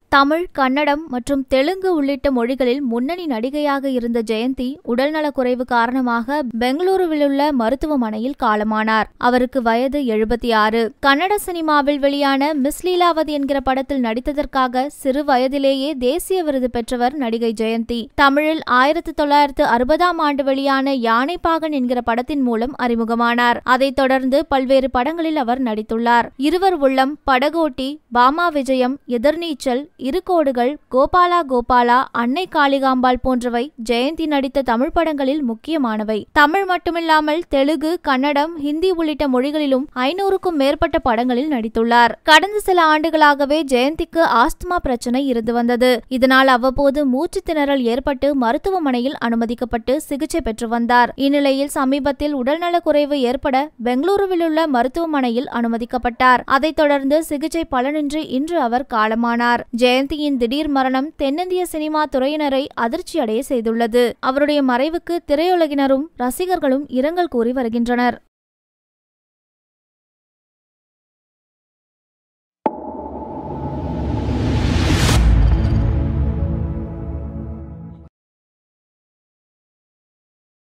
தமிழ் கன்னடம் மற்றும் தெலுங்கு உள்ளிட்ட மொழிகளில் முன்னணி நடிகையாக இருந்த ஜெயந்தி உடல்நலக்குறைவு காரணமாக பெங்களூருவிலுள்ள மருத்துவமனையில் காலமானார் அவருக்கு வயது எழுபத்தி ஆறு கன்னட சினிமாவில் வெளியான மிஸ் லீலாவதி என்கிற படத்தில் நடித்ததற்காக சிறு வயதிலேயே தேசிய விருது பெற்றவர் நடிகை ஜெயந்தி தமிழில் ஆயிரத்தி தொள்ளாயிரத்து அறுபதாம் ஆண்டு வெளியான யானைப்பாகன் என்கிற படத்தின் மூலம் அறிமுகமானார் அதைத் தொடர்ந்து பல்வேறு படங்களில் அவர் நடித்துள்ளார் இருவர் உள்ளம் படகோட்டி பாமா விஜயம் எதிர்நீச்சல் இருகோடுகள் கோபாலா கோபாலா அன்னை காளிகாம்பாள் போன்றவை ஜெயந்தி நடித்த தமிழ் படங்களில் முக்கியமானவை தமிழ் மட்டுமில்லாமல் தெலுங்கு கன்னடம் ஹிந்தி உள்ளிட்ட மொழிகளிலும் ஐநூறுக்கும் மேற்பட்ட படங்களில் நடித்துள்ளார் கடந்த சில ஆண்டுகளாகவே ஜெயந்திக்கு ஆஸ்துமா பிரச்சனை இருந்து வந்தது இதனால் அவ்வப்போது மூச்சு திணறல் ஏற்பட்டு மருத்துவமனையில் அனுமதிக்கப்பட்டு சிகிச்சை பெற்று வந்தார் இந்நிலையில் சமீபத்தில் உடல்நலக்குறைவு ஏற்பட பெங்களூருவில் உள்ள மருத்துவமனையில் அனுமதிக்கப்பட்டார் அதைத் தொடர்ந்து சிகிச்சை பலனின்றி இன்று அவர் காலமானார் ஜெயந்தியின் திடீர் மரணம் தென்னிந்திய சினிமா துறையினரை அதிர்ச்சியடைய செய்துள்ளது அவருடைய மறைவுக்கு திரையுலகினரும் ரசிகர்களும் இரங்கல் கூறி வருகின்றனர்